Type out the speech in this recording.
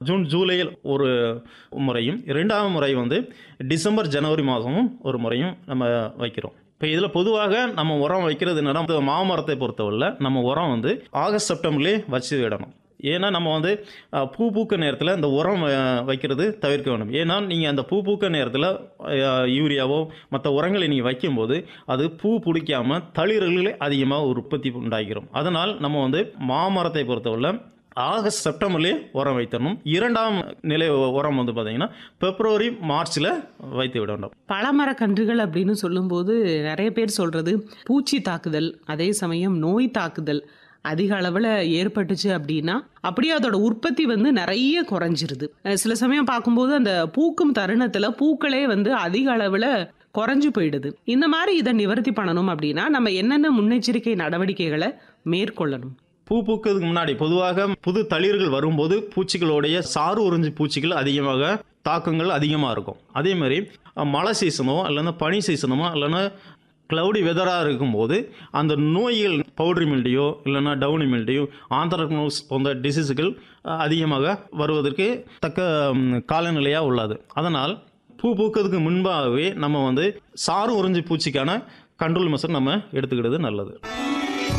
June ஜூலையில் ஒரு முறையும் இரண்டாவது முறை வந்து டிசம்பர் ஜனவரி மாதமும் ஒரு முறையும் நம்ம வைக்கிறோம் இப்போ இதில் பொதுவாக நம்ம உரம் வைக்கிறது என்னன்னா மாமரத்தை பொறுத்தவரை நம்ம உரம் வந்து ஆகஸ்ட் செப்டம்பர்லேயே வச்சு விடணும் ஏன்னா நம்ம வந்து அஹ், பூ பூக்க நேரத்தில் இந்த உரம் அஹ், வைக்கிறது தவிர்க்க வேண்டும் ஏன்னா நீங்கள் அந்த பூ பூக்க நேரத்தில் அஹ், யூரியாவோ மற்ற உரங்களை நீங்கள் வைக்கும்போது அது பூ பிடிக்காம தளிர்களே அதிகமாக உற்பத்தி உண்டாகிறோம் அதனால் நம்ம வந்து மாமரத்தை பொறுத்தவரை ஆகஸ்ட் செப்டம்பர்லேயே உரம் வைத்தரணும் இரண்டாம் நிலை உரம் வந்து பார்த்தீங்கன்னா பிப்ரவரி மார்ச்சில் வைத்து விட வேண்டும் பழமரக்கன்றுகள் அப்படின்னு சொல்லும்போது நிறைய பேர் சொல்றது பூச்சி தாக்குதல் அதே சமயம் நோய் தாக்குதல் அதிக அளவில் ஏற்பட்டுச்சு அப்படின்னா அப்படியே அதோட உற்பத்தி வந்து நிறைய குறைஞ்சிருது அஹ் சில சமயம் பார்க்கும்போது அந்த பூக்கும் தருணத்தில் பூக்களே வந்து அதிக அளவில் குறைஞ்சு போயிடுது இந்த மாதிரி இதை நிவர்த்தி பண்ணணும் அப்படின்னா நம்ம என்னென்ன முன்னெச்சரிக்கை நடவடிக்கைகளை மேற்கொள்ளணும் பூ பூக்கிறதுக்கு முன்னாடி பொதுவாக புது தளிர்கள் வரும்போது பூச்சிகளுடைய சாறு உறிஞ்சி பூச்சிகள் அதிகமாக தாக்கங்கள் அதிகமாக இருக்கும் அதே மாதிரி அஹ், மழை சீசனோ இல்லைன்னா பனி சீசனமோ இல்லைன்னா க்ளவுடி வெதராக இருக்கும்போது அந்த நோய்கள் பவுட்ரி மில்டியோ இல்லைன்னா டவுனி மில்டியோ ஆந்த்ரக்னோஸ் போன்ற டிசீஸுகள் அஹ், அதிகமாக வருவதற்கு தக்க காலநிலையாக உள்ளது அதனால் பூ பூக்கிறதுக்கு முன்பாகவே நம்ம வந்து சாறு உறிஞ்சி பூச்சிக்கான கண்ட்ரோல் மெஷர் நம்ம எடுத்துக்கிட்டது நல்லது